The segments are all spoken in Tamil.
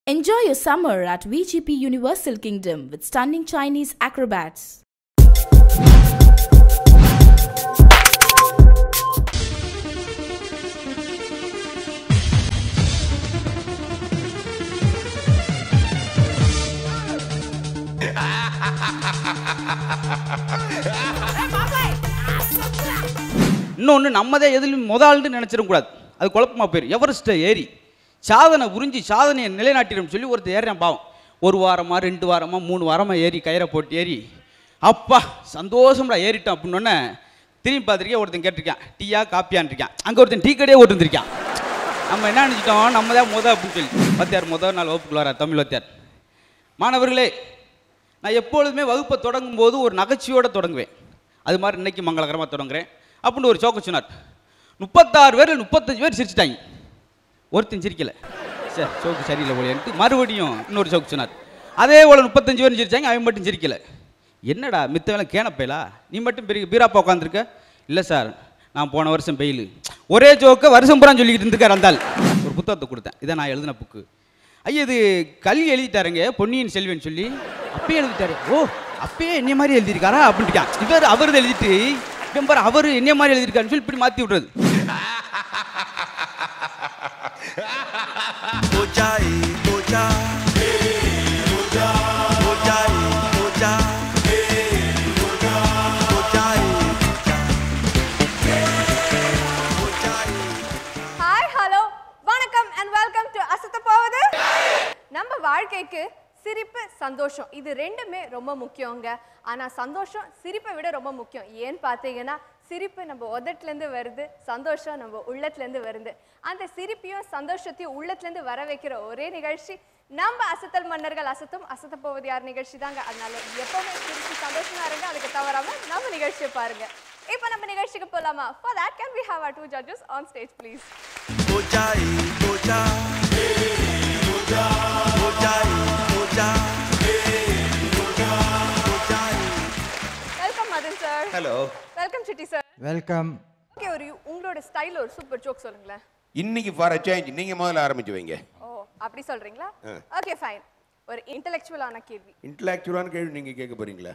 Enjoy your summer at VGP Universal Kingdom with stunning Chinese acrobats. இன்னொன்று நம்மதே எதிலும் முதல்னு நினச்சிடக்கூடாது அது குழப்பமா போயிடும் எவரெஸ்ட்டை ஏறி சாதனை உறிஞ்சி சாதனையை நிலைநாட்டிடும் சொல்லி ஒருத்தர் ஏறுறேன் பாவம் ஒரு வாரமாக ரெண்டு வாரமாக மூணு வாரமாக ஏறி கயிறை போட்டு ஏறி அப்பா சந்தோஷம்டா ஏறிட்டோம் அப்படின்னோடனே திரும்பி பார்த்துருக்கேன் ஒருத்தன் கேட்டிருக்கான் டீயா காப்பியான்னு இருக்கான் அங்கே ஒருத்தன் டீ கடையே ஓட்டுருந்துருக்கான் நம்ம என்ன நினச்சிட்டோம் நம்ம தான் முத அப்படின்னு சொல்லி வாத்தியார் முதல் நாள் வகுப்புக்குள்ள வர தமிழ் வாத்தியார் மாணவர்களே நான் எப்பொழுதுமே வகுப்பை தொடங்கும் போது ஒரு நகைச்சுவையோடு தொடங்குவேன் அது மாதிரி இன்னைக்கு மங்களகரமாக தொடங்குறேன் அப்படின்னு ஒரு சோக்க சொன்னார் முப்பத்தாறு பேர் முப்பத்தஞ்சு பேர் சிரிச்சிட்டாங்க ஒருத்தன் சிரிக்கல சரி சோக்கு சரியில்லை போலியன்ட்டு மறுபடியும் இன்னொரு சோக்கு சொன்னார் அதே போல் முப்பத்தஞ்சு பேர் சிரிச்சாங்க அவன் மட்டும் சிரிக்கல என்னடா மித்த வேலை கேனப்பையலா நீ மட்டும் பெரிய பீராப்பா உட்காந்துருக்க இல்லை சார் நான் போன வருஷம் பெயில் ஒரே ஜோக்கை வருஷம் பூரா சொல்லிக்கிட்டு இருந்துக்கார் அந்த ஆள் ஒரு புத்தகத்தை கொடுத்தேன் இதான் நான் எழுதின புக்கு ஐயா இது கல்வி எழுதிட்டாருங்க பொன்னியின் செல்வன் சொல்லி அப்பயே எழுதிட்டாரு ஓ அப்பயே என்னைய மாதிரி எழுதியிருக்காரா அப்படின்ட்டுக்கான் இவர் அவர் எழுதிட்டு இவன் பாரு அவர் என்னைய மாதிரி எழுதியிருக்காருன்னு சொல்லி இப்படி மாற்றி விட்றது Bojai, boja. Bojai, boja. Bojai, bojai. Hi hello வணக்கம் அண்ட் வெல்கம் டு அசத்த போவது நம்ம வாழ்க்கைக்கு சிரிப்பு சந்தோஷம் இது ரெண்டுமே ரொம்ப முக்கியங்க ஆனா சந்தோஷம் சிரிப்பை விட ரொம்ப முக்கியம் ஏன்னு பார்த்தீங்கன்னா சிரிப்பு நம்ம உதட்டுலேருந்து வருது சந்தோஷம் நம்ம உள்ளத்துலேருந்து வருது அந்த சிரிப்பையும் சந்தோஷத்தையும் உள்ளத்துலேருந்து வர வைக்கிற ஒரே நிகழ்ச்சி நம்ம அசத்தல் மன்னர்கள் அசத்தும் அசத்த போவது யார் நிகழ்ச்சி தாங்க அதனால எப்பவுமே சிரிச்சு சந்தோஷமா இருங்க அதுக்கு தவறாம நம்ம நிகழ்ச்சியை பாருங்க இப்போ நம்ம நிகழ்ச்சிக்கு போலாமா for that can we have our two judges on stage please Bojai, boja. Bojai, boja. Bojai. Welcome Madan sir hello welcome Chitti sir welcome okay ஒரு உங்களோட ஸ்டைல் ஒரு சூப்பர் ஜோக் சொல்லுங்களேன் இன்னைக்கு ஃபார் அ சேஞ்ச் நீங்க முதல்ல ஆரம்பிச்சு வைங்க ஓ அப்படி சொல்றீங்களா ஓகே ஃபைன் ஒரு இன்டெலெக்சுவலான கேள்வி இன்டலாக்சுவலான கேள்வி நீங்க கேட்க போறீங்களா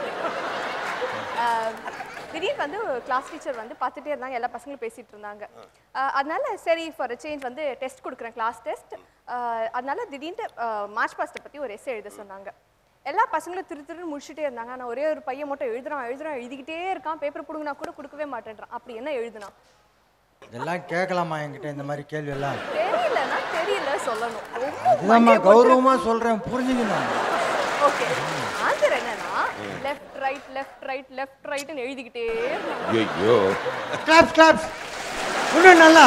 ஆஹ், திடீர்னு வந்து கிளாஸ் டீச்சர் வந்து பார்த்துட்டே இருந்தாங்க எல்லா பசங்களும் பேசிட்டு இருந்தாங்க ஆஹ், அதனால சரி ஃபார் சேஞ்ச் வந்து டெஸ்ட் கொடுக்குறேன் கிளாஸ் டெஸ்ட் அதனால திடீர்னு மார்ச் பாஸ்ட்டை பற்றி ஒரு எஸ்ஸே எழுத சொன்னாங்க எல்லா பசங்களும் திரு திருன்னு முடிச்சுட்டே இருந்தாங்க ஆனால் ஒரே ஒரு பையன் மட்டும் எழுதுறான் எழுதுறான் எழுதிக்கிட்டே இருக்கான் பேப்பர் பிடுங்கினா கூட கொடுக்கவே மாட்டேன்றான் அப்படி என்ன எழுதுனான் இதெல்லாம் கேட்கலாமா என்கிட்ட இந்த மாதிரி கேள்வி எல்லாம் தெரியலன்னா தெரியல சொல்லணும் ரொம்ப அதுதான்மா மண்டையை போட்டு- கௌரவமா சொல்றேன் புரிஞ்சுக்கணும் ஓகே ஆன்சர் என்னன்னா left right left right left ரைட்னு எழுதிக்கிட்டே இருந்தாங்க ஐயோ கிளாப்ஸ் கிளாப்ஸ் இன்னும் நல்லா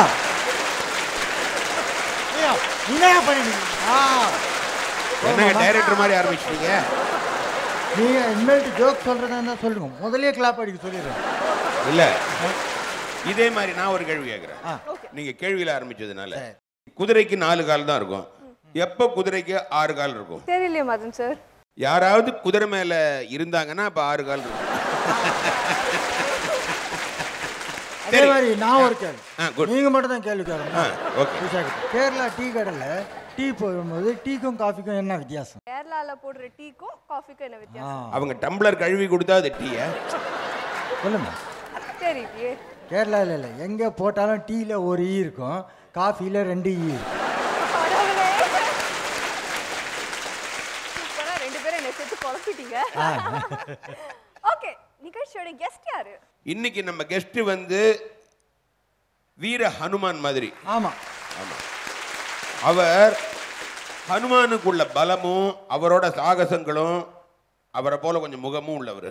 ஐயா, என்னையா பண்ணிட்டீங்க ஆ என்னங்க டைரக்டர் மாதிரி ஆரம்பிச்சிட்டீங்க நீங்க இனிமேல்ட்டு ஜோக் சொல்றதா இருந்தா சொல்லுங்க முதல்லயே கிளாப் அடிக்க சொல்லிடுறேன் இல்ல இதே மாதிரி நான் ஒரு கேள்வி கேட்குறேன் ஆ. நீங்க கேள்வியில ஆரம்பிச்சதுனால குதிரைக்கு நாலு கால் தான் இருக்கும் எப்போ குதிரைக்கு ஆறு கால் இருக்கும் தெரியலையே மதன் சார் யாராவது குதிரை மேல இருந்தாங்கன்னா அப்ப ஆறு கால் இருக்கும் அதே சரி. மாதிரி நான் ஒரு கேள்வி ஆ, good. நீங்க மட்டும் தான் கேள்வி ஆ கேட்கணும் ஓகே புதுசா கேட்டேன். கேரளா டீ கடையில் டீ போடும்போது டீக்கும் காஃபிக்கும் என்ன வித்தியாசம் கேரளால போடுற டீக்கும் காஃபிக்கும் என்ன ஆ வித்தியாசம் அவங்க டம்ளர் கழுவி கொடுத்தா அது டீய சொல்லுங்க தெரியலையே கேரளாவில் இல்லை எங்கே போட்டாலும் டீயில் ஒரு ஈ இருக்கும் காஃபியில் ரெண்டு ஈ இருக்கும் கடவுளே. சூப்பரா ரெண்டு பேரும் என்ன சேர்த்து குழப்பிட்டீங்க ஓகே நிகழ்ச்சியோட கெஸ்ட் யாரு இன்னைக்கு நம்ம கெஸ்ட் வந்து வீர ஹனுமான் மாதிரி ஆமாம் அவர் ஹனுமானுக்குள்ள பலமும் அவரோட சாகசங்களும் அவரை போல கொஞ்சம் முகமும் உள்ளவர்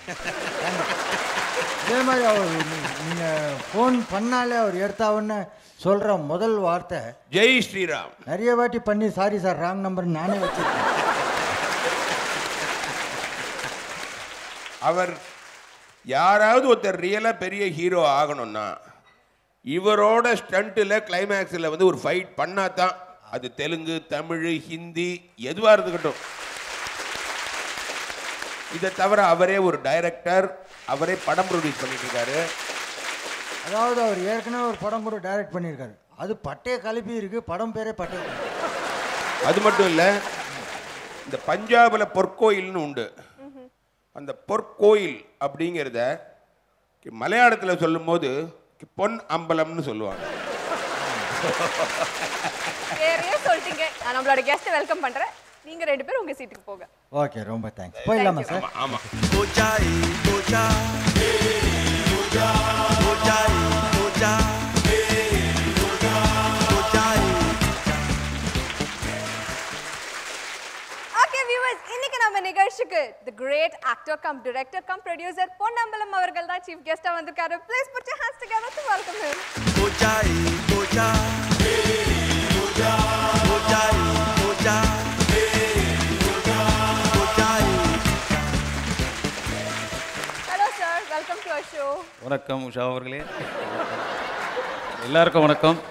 இதே மாதிரி அவர் நீங்கள் ஃபோன் பண்ணாலே அவர் எடுத்தாவுன்னு சொல்கிற முதல் வார்த்தை ஜெய் ஸ்ரீராம் நிறைய வாட்டி பண்ணி சாரி சார் ராங் நம்பர் நானே வச்சிருக்கேன் அவர் யாராவது ஒருத்தர் ரியலா பெரிய ஹீரோ ஆகணும்னா இவரோட ஸ்டண்ட்டில் கிளைமேக்ஸில் வந்து ஒரு ஃபைட் பண்ணாதான் அது தெலுங்கு தமிழ் ஹிந்தி எதுவாக இருந்துக்கட்டும் இதை தவிர அவரே ஒரு டைரக்டர் அவரே படம் ப்ரொடியூஸ் பண்ணிட்டு இருக்காரு அதாவது அவர் ஏற்கனவே ஒரு படம் கூட டைரக்ட் பண்ணியிருக்காரு அது பட்டைய கலப்பி இருக்கு படம் பேரே பட்டே கலப்பி. அது மட்டும் இல்லை இந்த பஞ்சாபில் பொற்கோயில்னு உண்டு அந்த பொற்கோயில் அப்படிங்கிறத மலையாளத்தில் சொல்லும்போது பொன் அம்பலம்னு சொல்லுவாங்க வேறையே சொல்லிட்டீங்க நான் நம்மளோட கெஸ்ட் வெல்கம் பண்றேன் நீங்க ரெண்டு பேரும் உங்க சீட்டுக்கு போங்க ஓகே ரொம்ப தேங்க்ஸ் போயிடலாமா சார் ஆமாம் Ojai, Oja. Oja, Oja. Ojai. Okay viewers இன்னைக்கு நம்ம நிகழ்ச்சிக்கு the great actor cum director cum producer Ponnambalam அவர்கள் தான் சீஃப் கெஸ்டா வந்திருக்காரு please put your hands together to welcome him Ojai, Oja. Oja, Ojai, Oja. Ojai. Hello sir welcome to our show வணக்கம் உஷா அவர்களே எல்லாருக்கும் வணக்கம்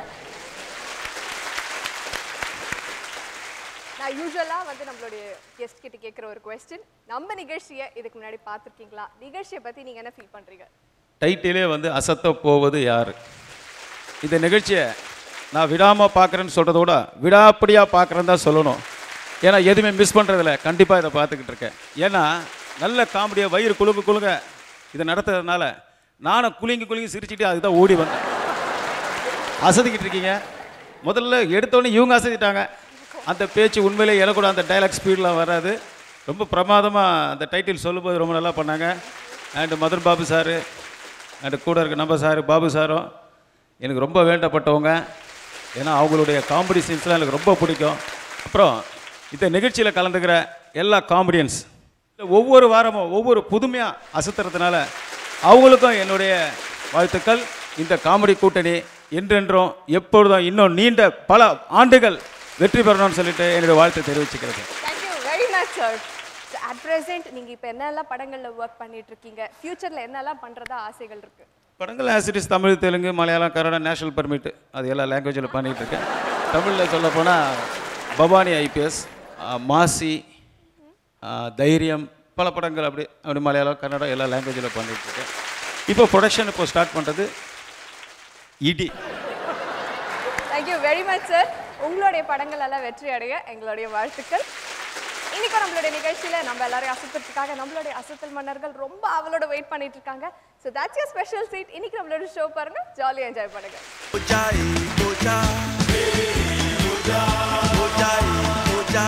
நான் யூஸ்வலா வந்து நம்மளுடைய கெஸ்ட் கிட்ட கேட்குற ஒரு கொஸ்டின் நம்ம நிகழ்ச்சியை இதுக்கு முன்னாடி பார்த்துருக்கீங்களா நிகழ்ச்சியை பத்தி நீங்க என்ன ஃபீல் பண்றீங்க டைட்டிலே வந்து அசத்த போவது யார் இந்த நிகழ்ச்சியை நான் விடாமல் பார்க்குறேன்னு சொல்கிறத விட விடாப்படியாக பார்க்குறேன்னு தான் சொல்லணும் ஏன்னா எதுவுமே மிஸ் பண்ணுறதில்ல கண்டிப்பாக இதை பார்த்துக்கிட்டு இருக்கேன் ஏன்னா நல்ல காமெடியாக வயிறு குலுங்க குலுங்க இதை நடத்துறதுனால நானும் குலுங்கி குலுங்கி சிரிச்சுட்டு அதுக்கு தான் ஓடி வந்தேன் அசதிக்கிட்டு இருக்கீங்க முதல்ல எடுத்தோடனே இவங்க அசதிட்டாங்க அந்த பேச்சு உண்மையிலே எனக்கு கூட அந்த டைலாக் ஸ்பீடெலாம் வராது ரொம்ப பிரமாதமாக அந்த டைட்டில் சொல்லும்போது ரொம்ப நல்லா பண்ணாங்க and Madan Babu sir and கூட இருக்க நம்ம சாரு பாபு சாரும் எனக்கு ரொம்ப வேண்டப்பட்டவங்க ஏன்னா அவங்களுடைய காமெடி சீன்ஸ்லாம் எனக்கு ரொம்ப பிடிக்கும் அப்புறம் இந்த நிகழ்ச்சியில் கலந்துக்கிற எல்லா காமெடியன்ஸ் ஒவ்வொரு வாரமும் ஒவ்வொரு புதுமையாக அசத்துறதுனால அவங்களுக்கும் என்னுடைய வாழ்த்துக்கள் இந்த காமெடி கூட்டணி என்றென்றும் எப்பொழுதும் இன்னும் நீண்ட பல ஆண்டுகள் வெற்றி பெறணும்னு சொல்லிட்டு என்னுடைய வாழ்த்தை தெரிவிச்சுக்கிறது thank you very much sir at present நீங்க இப்போ என்னெல்லாம் படங்கள்ல ஒர்க் பண்ணிட்டு இருக்கீங்க ஃபியூச்சர்ல என்னெல்லாம் பண்றதா ஆசைகள் இருக்கு படங்கள் ஆசிரியஸ் தமிழ் தெலுங்கு மலையாளம் கன்னடம் நேஷனல் பர்மிட் அது எல்லா லாங்குவேஜில் பண்ணிகிட்டு இருக்கேன் தமிழில் சொல்ல போனால் பவானி ஐபிஎஸ் மாசி ஆ, தைரியம் பல படங்கள் அப்படி அப்படி மலையாளம் கன்னடம் எல்லா லாங்குவேஜில் பண்ணிகிட்டு இருக்கேன் இப்போ ப்ரொடக்ஷன் இப்போ ஸ்டார்ட் பண்ணுறது இடி தேங்க்யூ வெரி மச் சார் உங்களுடைய படங்கள் எல்லாம் வெற்றி அடைய எங்களுடைய வாழ்த்துக்கள் இன்னைக்கு நம்மளுடைய நிகழ்ச்சியில நம்ம எல்லாரையும் அசத்துறதுக்காக நம்மளுடைய அசத்தல் மன்னர்கள் ரொம்ப அவளோட வெயிட் பண்ணிட்டு இருக்காங்க so that's your special seat இன்னைக்கு நம்மளோட ஷோ பாருங்க ஜாலியாக என்ஜாய் பண்ணுங்க Ojai, Oja. Oja, Ojai, Oja.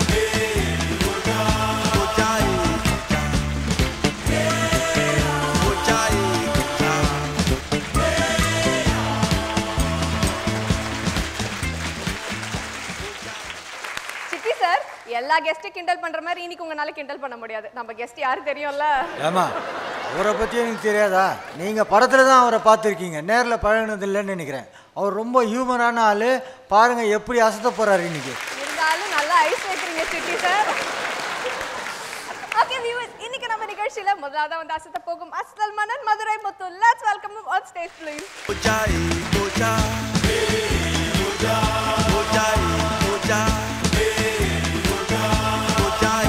Ojai. Ojai, Oja. Chitti sir எல்லா கெஸ்ட்டும் கிண்டல் பண்ற மாதிரி இன்னைக்கு உங்களால கிண்டல் பண்ண முடியாது நம்ம கெஸ்ட் யாரு தெரியும்ல ஏமா அவரை பற்றி எனக்கு தெரியாதா நீங்கள் படத்தில் தான் அவரை பார்த்துருக்கீங்க நேரில் பழகினது இல்லைன்னு நினைக்கிறேன் அவர் ரொம்ப ஹியூமரான ஆள் பாருங்கள் எப்படி அசத்த போகிறாரு இன்னைக்கு இருந்தாலும் நல்லா ஐஸ் வைக்கிறீங்க சிட்டி சார் ஓகே வியூவர்ஸ் இன்னைக்கு நம்ம நிகழ்ச்சியில முதலாவது வந்து அசத்த போகும் அஸ்தல் மன்னன் Madurai Muthu let's welcome on stage please Ojai, Oja. Oja, Ojai, Oja. Ojai.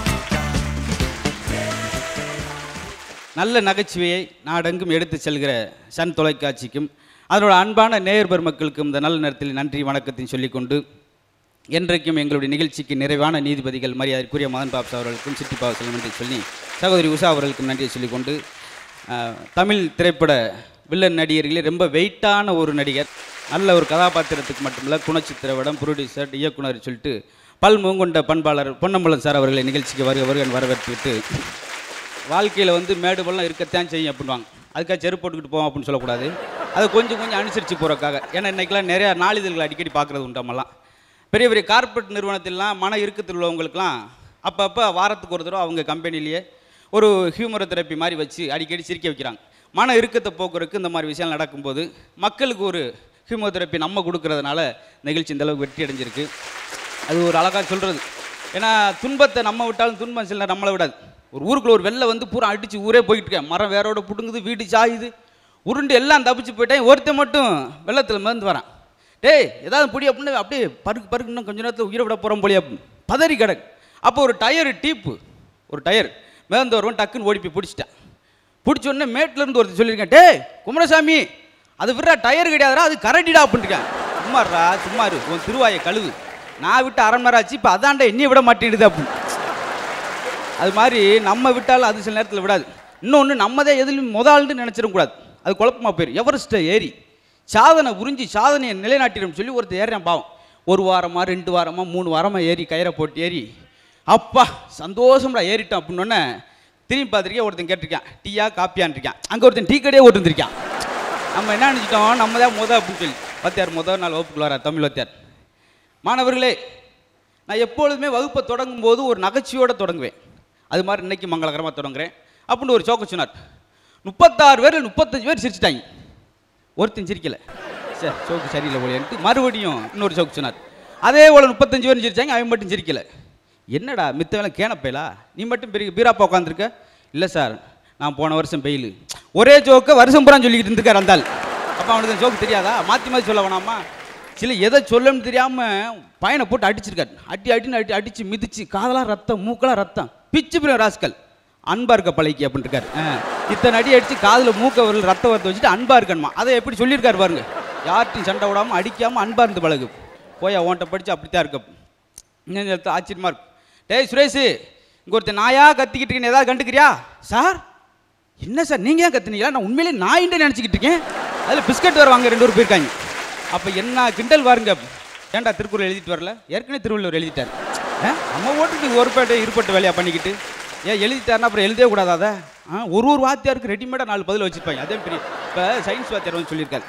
நல்ல நகைச்சுவையை நாடெங்கும் எடுத்துச் செல்கிற சன் தொலைக்காட்சிக்கும் அதனோட அன்பான நேயர் பெருமக்களுக்கும் இந்த நல்ல நேரத்தில் நன்றி வணக்கத்தையும் சொல்லிக்கொண்டு என்றைக்கும் எங்களுடைய நிகழ்ச்சிக்கு நிறைவான நீதிபதிகள் மரியாதைக்குரிய மதன் பாப்ஸ் அவர்களுக்கும் சிட்டி பாவசலம் நன்றி சொல்லி சகோதரி உஷா அவர்களுக்கும் நன்றியை சொல்லிக்கொண்டு ஆஹ், தமிழ் திரைப்பட வில்லன் நடிகர்களே ரொம்ப வெயிட்டான ஒரு நடிகர் நல்ல ஒரு கதாபாத்திரத்துக்கு மட்டுமல்ல குணச்சித்திரவிடம் ப்ரொடியூசர் இயக்குனர் சொல்லிட்டு பல் மூங்கொண்ட பண்பாளர் பொன்னம்பலம் சார் அவர்களை நிகழ்ச்சிக்கு வருக வருகன் வரவேற்றுவிட்டு வாழ்க்கையில் வந்து மேடு பள்ளம் இருக்கத்தான் செய்யும் அப்படின்வாங்க அதுக்காக செருப்பு போட்டுக்கிட்டு போவோம் அப்படின்னு சொல்லக்கூடாது அதை கொஞ்சம் கொஞ்சம் அனுசரித்து போகிறக்காக ஏன்னா இன்றைக்கெலாம் நிறையா நாளிதழ்கள் அடிக்கடி பார்க்குறது உண்டாமெல்லாம் பெரிய பெரிய கார்ப்பரேட் நிறுவனத்திலாம் மன இறுக்கத்தில் உள்ளவங்களுக்குலாம் அப்பப்போ வாரத்துக்கு ஒரு தடவை அவங்க கம்பெனிலேயே ஒரு ஹியூமர் தெரப்பி மாதிரி வச்சு அடிக்கடி சிரிக்க வைக்கிறாங்க மன இறுக்கத்தை போக்குறதுக்கு இந்த மாதிரி விஷயம் நடக்கும்போது மக்களுக்கு ஒரு ஹியூமர் தெரப்பி நம்ம கொடுக்கறதுனால நிகழ்ச்சி இந்த அளவுக்கு வெற்றி அடைஞ்சிருக்கு அது ஒரு அழகாக சொல்கிறது ஏன்னா துன்பத்தை நம்ம விட்டாலும் துன்பம் சில நம்மளை விடாது ஒரு ஊருக்குள்ள ஒரு வெள்ளை வந்து பூரா அடித்து ஊரே போயிட்டு இருக்கேன் மரம் வேரோட புடுங்குது வீடு சாயுது உருண்டு எல்லாம் தப்பிச்சு போயிட்டேன் ஒருத்தன் மட்டும் வெள்ளத்தில் மிதந்து வரான் டேய் ஏதாவது புடி அப்படின்னு அப்படியே பருக்கு பருக்கு இன்னும் கொஞ்ச நேரத்தில் உயிரை விட போகிறோம் போலியா பதறி கிடக்கு அப்போ ஒரு டயரு டீப்பு ஒரு டயர் மிதந்து வருவன் டக்குன்னு ஓடி போய் பிடிச்சிட்டான் பிடிச்ச உடனே மேட்ல இருந்து ஒருத்தர் சொல்லியிருக்கேன் டேய் குமரசாமி அது விடுறா டயர் கிடையாதுடா அது கரடிடா அப்படின்ட்டுருக்கேன் சும்மாடுறா சும்மா இரு உன் திருவாயை கழுவு நான் விட்டு அரை மணி நேரம் ஆச்சு இப்போ அதான்டா என்னைய விட மாட்டேங்குது அப்படின்னு அது மாதிரி நம்ம விட்டாலும் அது சில நேரத்தில் விடாது இன்னொன்று நம்ம தான் எதுலையும் முதல்னு நினச்சிடக்கூடாது அது குழப்பமா போயிடும் எவரெஸ்ட்டை ஏறி சாதனை புரிஞ்சு சாதனையை நிலைநாட்டிடும் சொல்லி ஒருத்தர் ஏறினான் பாவம் ஒரு வாரமா ரெண்டு வாரமா மூணு வாரமா ஏறி கயிறை போட்டு ஏறி அப்பா சந்தோஷம்டா ஏறிட்டோம் அப்படின்னோடனே திரும்பி பார்த்துருக்கேன் ஒருத்தன் கேட்டிருக்கான் டீயா காப்பியான்னு இருக்கான் அங்கே ஒருத்தன் டீ கடையே ஓட்டுருந்துருக்கான் நம்ம என்ன நினச்சிட்டோம் நம்ம தான் முத அப்படின்னு சொல்லி பத்தியார் முதல் நாள் வகுப்புக்குள்ள வர தமிழ் வத்தியார் மாணவர்களே நான் எப்பொழுதுமே வகுப்பை தொடங்கும் போது ஒரு நகைச்சுவையோட தொடங்குவேன் அது மாதிரி இன்னைக்கு மங்களகரமாக தொடங்குறேன் அப்படின்னு ஒரு சோக்க சொன்னார் முப்பத்தாறு பேர் முப்பத்தஞ்சு பேர் சிரிச்சிட்டாங்க ஒருத்தன் சிரிக்கல சரி சோக்கு சரியில்லை போலியன்ட்டு மறுபடியும் இன்னொரு சோக்கு சொன்னார் அதே போல் முப்பத்தஞ்சு பேர் சிரிச்சாங்க அவன் மட்டும் சிரிக்கல என்னடா மித்தவெல்லாம் கேனப்பையலா நீ மட்டும் பெரிய பீராப்பா உட்காந்துருக்க இல்லை சார் நான் போன வருஷம் பெயில் ஒரே ஜோக்கை வருஷம் பூரா சொல்லிக்கிட்டு இருந்துக்கார் அந்த ஆள் அப்போ அவனுக்கு ஜோக்கு தெரியாதா மாற்றி மாற்றி சொல்ல வேணாமா சில எதை சொல்லணும்னு தெரியாமல் பையனை போட்டு அடிச்சிருக்காரு அடி அடின்னு அடி அடிச்சு மிதிச்சு காதெல்லாம் ரத்தம் மூக்கெல்லாம் ரத்தம் பிச்சு பிரியும் ராஸ்கல் அன்பா இருக்க பழகி அப்படின்னு இருக்காரு ஆ. இத்தனை அடி அடிச்சு காதுல மூக்க வரல ரத்த வரத்தை வச்சுட்டு அன்பா இருக்கணுமா அதை எப்படி சொல்லியிருக்காரு பாருங்க யார்ட்டையும் சண்டை விடாம அடிக்காம அன்பா இருந்து பழகு போய் உன்கிட்ட படிச்சு அப்படித்தான் இருக்க இன்னும் நேரத்தில் ஆச்சரியமா இருக்கு டேய் சுரேஷ் இங்க ஒருத்தன் நாயா கத்திக்கிட்டு இருக்கேன்னு ஏதாவது கண்டுக்கிறியா சார் என்ன சார் நீங்க ஏன் கத்துனீங்களா நான் உண்மையிலே நாயின்னு நினச்சிக்கிட்டு இருக்கேன் அதில் பிஸ்கட் வருவாங்க ரெண்டு பேர் போயிருக்காங்க அப்போ என்ன கிண்டல் பாருங்க ஏன்டா திருக்குறள் எழுதிட்டு வரல ஏற்கனவே திருவள்ளுவர் எழுதிட்டார் ஆ? நம்ம ஓட்டுட்டு ஒரு பேட்டை இருப்பட்டு வேலையா பண்ணிக்கிட்டு ஏன் எழுதிட்டாருன்னா அப்புறம் எழுதவே கூடாதா அதை ஆ ஒரு ஒரு வாத்தியாருக்கு ரெடிமேடாக நாலு பதில் வச்சுருப்பாங்க அதே பெரிய இப்போ சயின்ஸ் வாத்தியார் வந்து சொல்லியிருக்காரு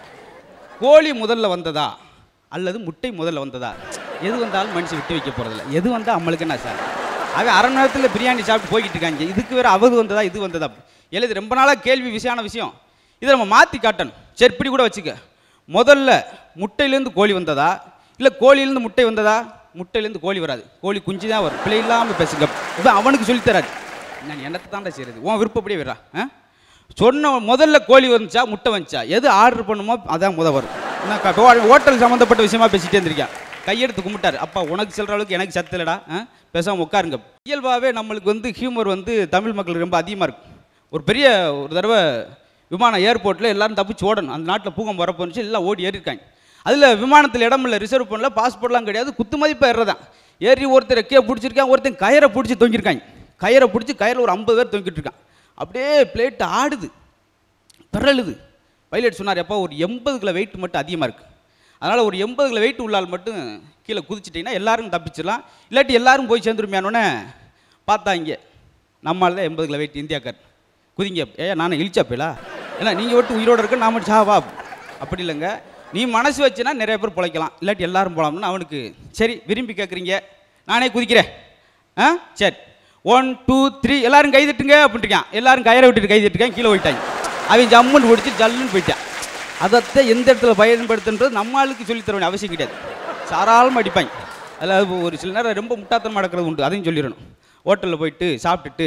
கோழி முதல்ல வந்ததா அல்லது முட்டை முதல்ல வந்ததா எது வந்தாலும் மனுஷன் விட்டு வைக்க போகிறதில்ல எது வந்தால் நம்மளுக்கு என்ன சார் அவன் அரை மணி நேரத்தில் பிரியாணி சாப்பிட்டு போய்கிட்டு இருக்காங்க இதுக்கு வேற அவது வந்ததா இது வந்ததா எழுது ரொம்ப நாளாக கேள்வி விஷயமான விஷயம் இதை நம்ம மாற்றி காட்டணும் சரி இப்படி கூட வச்சுக்க முதல்ல முட்டையிலேருந்து கோழி வந்ததா இல்லை கோழியிலேருந்து முட்டை வந்ததா முட்டையிலேருந்து கோழி வராது கோழி குஞ்சு தான் வரும் பிள்ளை இல்லாமல் பேசுங்க இவன் அவனுக்கு சொல்லித் தராது நான் என்னத்தை தாண்டா செய்கிறது உன் விருப்பப்படியே விடுறா ஆ சொன்ன முதல்ல கோழி வந்துச்சா முட்டை வந்துச்சா எது ஆர்டர் பண்ணுமோ அதான் முத வரும் என்ன க- ஹோ- ஹோட்டல் சம்மந்தப்பட்ட விஷயமா பேசிட்டே இருந்திருக்கேன் கையெடுத்து கும்பிட்டாரு அப்பா உனக்கு சொல்கிற அளவுக்கு எனக்கு சத்து இல்லடா ஆ? பேசாம உட்காருங்க இயல்பாகவே நம்மளுக்கு வந்து ஹியூமர் வந்து தமிழ் மக்களுக்கு ரொம்ப அதிகமாக இருக்கு ஒரு பெரிய ஒரு தடவை விமான ஏர்போர்ட்டில் எல்லாரும் தப்பிச்சு ஓடணும் அந்த நாட்டில் பூகம் வரப்போனுச்சு எல்லாம் ஓடி ஏறிருக்காங்க அதில் விமானத்தில் இடம் இல்லை ரிசர்வ் பண்ணல பாஸ்போர்ட்லாம் கிடையாது குத்து மதிப்பாக ஏறுறதான் ஏறி ஒருத்தர் ரெக்கையை பிடிச்சிருக்கான் ஒருத்தன் கயரை பிடிச்சி தொங்கியிருக்காங்க கயரை பிடிச்சி கயரில் ஒரு ஐம்பது பேர் தொங்கிட்டு இருக்கான் அப்படியே பிளேட் ஆடுது பிறழுது பைலட் சொன்னார் எப்போ ஒரு எண்பது கிலோ வெயிட் மட்டும் அதிகமாக இருக்குது அதனால் ஒரு எண்பது கிலோ வெயிட் உள்ளால் மட்டும் கீழே குதிச்சிட்டிங்கன்னா எல்லாரும் தப்பிச்சிடலாம் இல்லாட்டி எல்லாரும் போய் சேர்ந்துருமையானோடனே பார்த்தாங்க நம்மளால தான் எண்பது கிலோ வெயிட் இந்தியாக்கார் குதிங்க ஏ நானும் இழிச்சாப்பேலா ஏன்னா நீங்கள் விட்டு உயிரோடு இருக்க நான் மட்டும் சாவா அப்படி இல்லைங்க நீ மனசு வச்சுனா நிறைய பேர் பிழைக்கலாம் இல்லாட்டி எல்லாரும் போகலாம்னு அவனுக்கு சரி விரும்பி கேட்குறீங்க நானே குதிக்கிறேன் ஆ சரி ஒன் டூ த்ரீ எல்லாரும் கை தட்டுங்க அப்படின்ட்டுருக்கான் எல்லாரும் கயிறை விட்டுட்டு கை தட்டுக்கான் கீழே போயிட்டாங்க அவன் ஜம்முன்னு பிடிச்சி ஜல்லுன்னு போயிட்டான் அதைத்தான் எந்த இடத்துல பயன்படுத்துன்றது நம்ம ஆளுக்கு சொல்லித் தர வேண்டிய அவசியம் கிடையாது சாராளமாக அடிப்பாங்க அதில் ஒரு சில நேரம் ரொம்ப முட்டாத்தனமாக நடக்கிறது உண்டு அதையும் சொல்லிடணும் ஹோட்டலில் போயிட்டு சாப்பிட்டுட்டு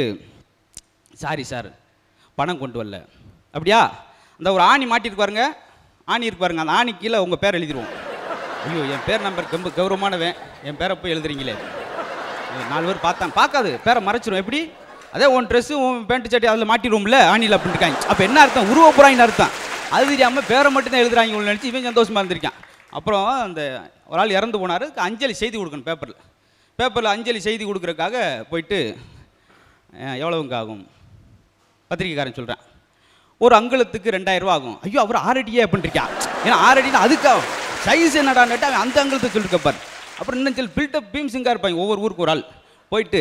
சாரி சார் பணம் கொண்டு வரல அப்படியா அந்த ஒரு ஆணி மாட்டிருக்கு பாருங்க ஆணி இருக்கு பாருங்க அந்த ஆணி கீழே உங்கள் பேர் எழுதிருவோம் ஐயோ என் பேர் நம்பர் ரொம்ப கௌரவமானவன் என் பேரை போய் எழுதுறீங்களே இது நாலு பேர் பார்த்தான் பார்க்காது பேரை மறைச்சிரும் எப்படி அதே உன் ட்ரெஸ்ஸு உன் பேண்ட் சட்டி அதில் மாட்டிடுவோம்ல ஆணியில் அப்படின்ட்டுருக்காங்க அப்போ என்ன அர்த்தம் உருவ போகிறாங்கன்னு அர்த்தம் அது தெரியாமல் பேரை மட்டும் தான் எழுதுறாங்க இவங்க நினச்சி இவன் சந்தோஷமாக இருந்திருக்கான் அப்புறம் அந்த ஒரு ஆள் இறந்து போனார் அஞ்சலி செய்தி கொடுக்கணும் பேப்பரில் பேப்பரில் அஞ்சலி செய்தி கொடுக்குறதுக்காக போயிட்டு அஹ், எவ்வளவுங்க ஆகும் பத்திரிக்கைக்காரன் சொல்கிறேன் ஒரு அங்குலத்துக்கு ரெண்டாயிரம் ரூபா ஆகும் ஐயோ அவர் ஆறடியே அப்படின்ட்டு இருக்கான் ஏன்னா ஆறடினா அதுக்கு சைஸ் என்னடான்னு அவன் அந்த அங்குலத்தை சொல்லிட்டு பாரு அப்புறம் இன்னும் சில பில்டப் பீம்ஸுங்காக இருப்பாங்க ஒவ்வொரு ஊருக்கு ஒரு ஆள் போயிட்டு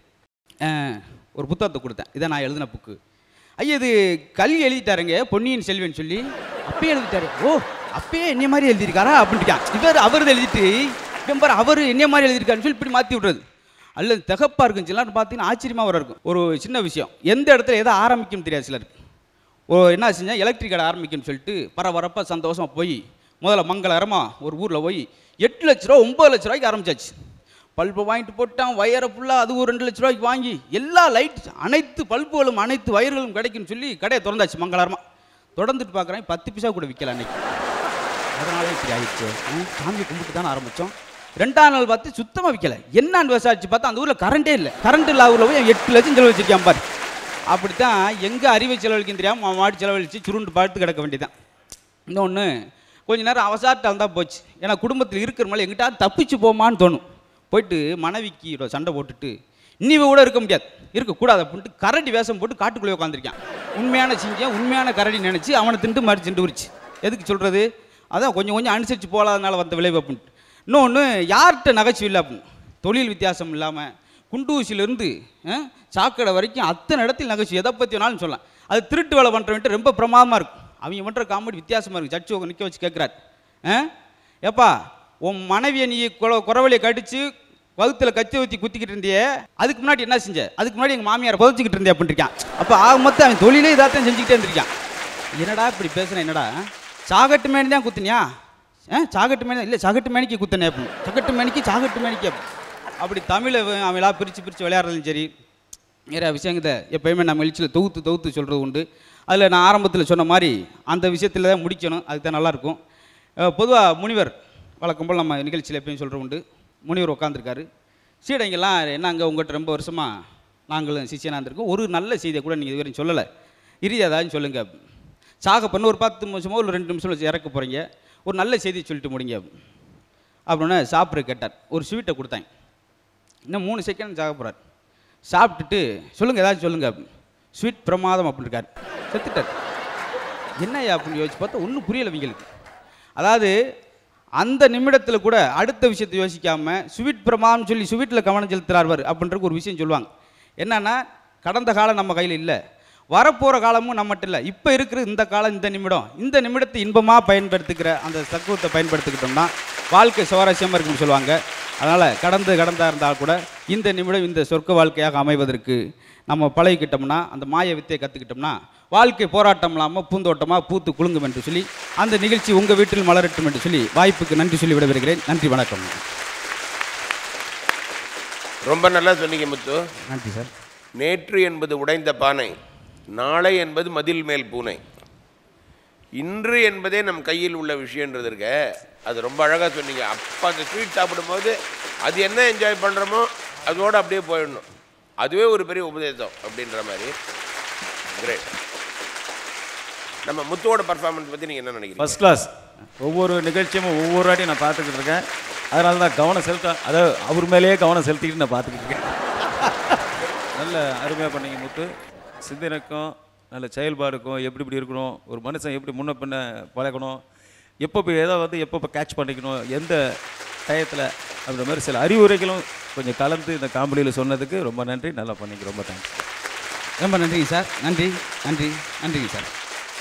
அஹ், ஒரு புத்தகத்தை கொடுத்தேன் இதை நான் எழுதின புக்கு ஐயா இது கல்வி எழுதிட்டாருங்க பொன்னியின் செல்வன் சொல்லி அப்பயே எழுதிட்டாரு ஓ அப்பயே என்னைய மாதிரி எழுதியிருக்காரா அப்படின்ட்டு இவர் அவர் எழுதிட்டு இவன் பாரு அவர் என்னைய மாதிரி எழுதியிருக்காருன்னு சொல்லி இப்படி மாற்றி விட்றது அல்லது திகப்பாக இருக்கும் சிலர் பார்த்தீங்கன்னா ஆச்சரியமாக வர இருக்கும் ஒரு சின்ன விஷயம் எந்த இடத்துல எதை ஆரம்பிக்கும் தெரியாது சிலருக்கு ஓ என்ன செஞ்சேன் எலக்ட்ரிக் கடை ஆரம்பிக்கும்னு சொல்லிட்டு பரபரப்பாக சந்தோஷமாக போய் முதல்ல மங்களகரமாக ஒரு ஊரில் போய் எட்டு லட்ச ரூபா ஒம்பது லட்ச ரூபாய்க்கு ஆரம்பிச்சாச்சு பல்பை வாங்கிட்டு போட்டான் வயரை ஃபுல்லாக அது ஒரு ரெண்டு லட்ச ரூபாய்க்கு வாங்கி எல்லா லைட் அனைத்து பல்புகளும் அனைத்து வயர்களும் கிடைக்கும்னு சொல்லி கடையை திறந்தாச்சு மங்களகரமாக தொடர்ந்துட்டு பார்க்குறேன் பத்து பைசா கூட விற்கல அன்னைக்கு அதனால இப்படி ஆயிடுச்சு ம், சாமி கும்பிட்டு தானே ஆரம்பித்தோம் ரெண்டாம் நாள் பார்த்து சுத்தமாக விற்கல என்னன்னு விசாரிச்சு பார்த்தா அந்த ஊரில் கரண்டே இல்லை கரண்ட் இல்லா ஊரில் போய் எட்டு லட்சம் செலவு வச்சிருக்கான் பாரு அப்படித்தான் எங்கே அறிவை செலவழிக்கும் தெரியாமல் மாட்டு செலவழிச்சு சுருண்டு பார்த்து கிடக்க வேண்டியதான் இன்னொன்று கொஞ்ச நேரம் அவசாரத்தை இருந்தால் போச்சு ஏன்னா குடும்பத்தில் இருக்கிற மேலே எங்கிட்ட தப்பிச்சு போமான்னு தோணும் போயிட்டு மனைவிக்கு ஒரு சண்டை போட்டுட்டு இன்னி கூட இருக்க முடியாது இருக்கக்கூடாது அப்படின்ட்டு கரடி வேஷம் போட்டு காட்டுக்குள்ளே உட்காந்துருக்கான் உண்மையான சிங்கம் உண்மையான கரடி நினச்சி அவனை திண்டு மாதிரி திண்டு உரிச்சு எதுக்கு சொல்கிறது அதான் கொஞ்சம் கொஞ்சம் அனுசரித்து போகாதனால வந்த விளைவு அப்படின்ட்டு இன்னொன்று யார்கிட்ட நகைச்சுவை இல்லை அப்படின்னு தொழில் வித்தியாசம் இல்லாமல் குண்டூசியிலேருந்து சாக்கடை வரைக்கும் அத்தனை இடத்தில் நகைச்சுவை எதை பற்றி வேணாலும் சொல்லலாம் அது திருட்டு வேலை பண்ணுறவன்ட்டு ரொம்ப பிரமாதமாக இருக்கும் அவங்க பண்ணுற காமெடி வித்தியாசமாக இருக்குது ஜட்ஜு நிற்க வச்சு கேட்குறாரு ஆ ஏப்பா உன் மனைவியை நீ குற- குறவழியை கடிச்சு வகுத்துல கத்தி ஊற்றி குத்திக்கிட்டு இருந்தியே அதுக்கு முன்னாடி என்ன செஞ்ச அதுக்கு முன்னாடி எங்கள் மாமியாரை புதைச்சிக்கிட்டு இருந்தே அப்படின்னு இருக்கான் அப்போ ஆக மொத்தம் அவன் தொழிலே இதாத்தான் செஞ்சுக்கிட்டே இருந்திருக்கான் என்னடா இப்படி பேசுகிறேன் என்னடா சாகட்டு மேனி தான் குத்துனியா ஆ சாகட்டு மேனி இல்லை சாகட்டு மேனிக்கு குத்துனே அப்படின்னு சகட்டு மேனிக்கு சாகட்டு மேனிக்கு அப்படி. அப்படி தமிழை அவன் அவங்களா பிரித்து பிரித்து விளையாடுறதும் சரி நிறையா விஷயங்களை எப்பயுமே நம்ம எழுச்சியில் தொகுத்து தொகுத்து சொல்கிறது உண்டு அதில் நான் ஆரம்பத்தில் சொன்ன மாதிரி அந்த விஷயத்தில் தான் முடிக்கணும் அதுக்கு தான் நல்லாயிருக்கும் பொதுவாக முனிவர் வழக்கம் போல் நம்ம நிகழ்ச்சியில் எப்பயும் சொல்கிற உண்டு முனிவர் உட்காந்துருக்காரு சீடைங்கெல்லாம் என்னங்க உங்கள்கிட்ட ரொம்ப வருஷமாக நாங்களும் சிஷியனாக இருந்திருக்கோம் ஒரு நல்ல செய்தியை கூட நீங்கள் இதுவரையும் சொல்லலை இறுதி ஏதாச்சும் சொல்லுங்கள் சாக பண்ண ஒரு பத்து நிமிஷமோ இல்லை ரெண்டு நிமிஷம் வச்சு இறக்க போகிறீங்க ஒரு நல்ல செய்தியை சொல்லிட்டு முடிங்க அப்படின்னு சாப்பிட்ற கேட்டார் ஒரு ஸ்வீட்டை கொடுத்தாங்க இன்னும் மூணு செகண்ட் சாக போகிறார் சாப்பிட்டுட்டு சொல்லுங்கள் ஏதாச்சும் சொல்லுங்கள் ஸ்வீட் பிரமாதம் அப்படின்னு இருக்கார் செத்துட்டார் என்னய்யா அப்படின்னு யோசிச்சு பார்த்தா ஒன்றும் புரியலை இவங்களுக்கு அதாவது அந்த நிமிடத்தில் கூட அடுத்த விஷயத்தை யோசிக்காம ஸ்வீட் பிரமாதம் சொல்லி ஸ்வீட்டில் கவனம் செலுத்துறார் அப்படின்ற ஒரு விஷயம் சொல்லுவாங்க என்னன்னா கடந்த காலம் நம்ம கையில் இல்லை வரப்போகிற காலமும் நம்மகிட்ட இல்லை இப்போ இருக்கிற இந்த காலம் இந்த நிமிடம் இந்த நிமிடத்தை இன்பமாக பயன்படுத்திக்கிற அந்த தத்துவத்தை பயன்படுத்திக்கிட்டோம்னா வாழ்க்கை சுவாரஸ்யமாக இருக்குன்னு சொல்லுவாங்க அதனால் கடந்து கடந்தா இருந்தால் கூட இந்த நிமிடம் இந்த சொர்க்க வாழ்க்கையாக அமைவதற்கு நம்ம பழகிக்கிட்டோம்னா அந்த மாய வித்தையை கற்றுக்கிட்டோம்னா வாழ்க்கை போராட்டம் இல்லாமல் பூந்தோட்டமாக பூத்து குலுங்கும் என்று சொல்லி அந்த நிகழ்ச்சி உங்கள் வீட்டில் மலரட்டும் என்று சொல்லி வாய்ப்புக்கு நன்றி சொல்லி விடைபெறுகிறேன் நன்றி வணக்கம் ரொம்ப நல்லா சொன்னீங்க முத்து நன்றி சார் நேற்று என்பது உடைந்த பானை நாளை என்பது மதில் மேல் பூனை இன்று என்பதே நம் கையில் உள்ள விஷயன்றது இருக்க அது ரொம்ப அழகாக சொன்னீங்க அப்போ அந்த ஸ்வீட் சாப்பிடும்போது அது என்ன என்ஜாய் பண்ணுறோமோ அதோடு அப்படியே போயிடணும் அதுவே ஒரு பெரிய உபதேசம் அப்படின்ற மாதிரி கிரேட் நம்ம முத்துவோட பர்ஃபார்மன்ஸ் பற்றி நீங்கள் என்ன நினைக்கிறீங்க ஃபஸ்ட் கிளாஸ் ஒவ்வொரு நிகழ்ச்சியும் ஒவ்வொரு வாட்டியும் நான் பார்த்துக்கிட்டு இருக்கேன் அதனால தான் கவனம் செலுத்த அதாவது அவர் மேலேயே கவனம் செலுத்திக்கிட்டு நான் பார்த்துக்கிட்டு இருக்கேன் நல்ல அருமையாக பண்ணீங்க முத்து சிந்தனைக்கும் நல்ல செயல்பாடுக்கும் எப்படி இப்படி இருக்கணும் ஒரு மனுஷன் எப்படி முன்ன பின்ன பழகணும் எப்போ போய் எதை வந்து எப்போ கேட்ச் பண்ணிக்கணும் எந்த டயத்தில் அப்படின்ற மாதிரி சில அறிவுரைகளும் கொஞ்சம் கலந்து இந்த காமெடியில் சொன்னதுக்கு ரொம்ப நன்றி நல்லா பண்ணீங்க ரொம்ப தேங்க்ஸ் ரொம்ப நன்றிங்க சார் நன்றி நன்றி நன்றிங்க சார்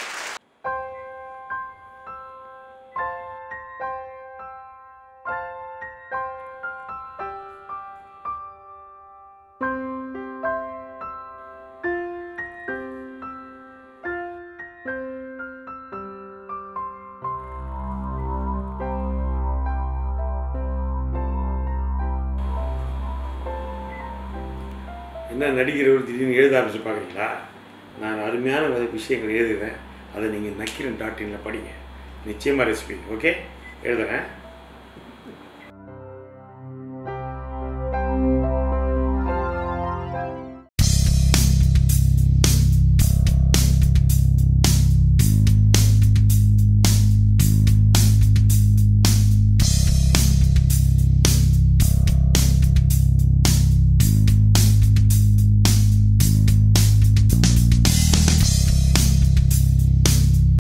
என்ன நடிகர் திடீர்னு எழுத ஆரம்பிச்சு பார்க்குறீங்களா நான் அருமையான வித விஷயங்கள் எழுதுகிறேன் அதை நீங்கள் நக்கீரன் டாட் இனில் படிங்க நிச்சயமாக ரெசிபி ஓகே எழுதுகிறேன்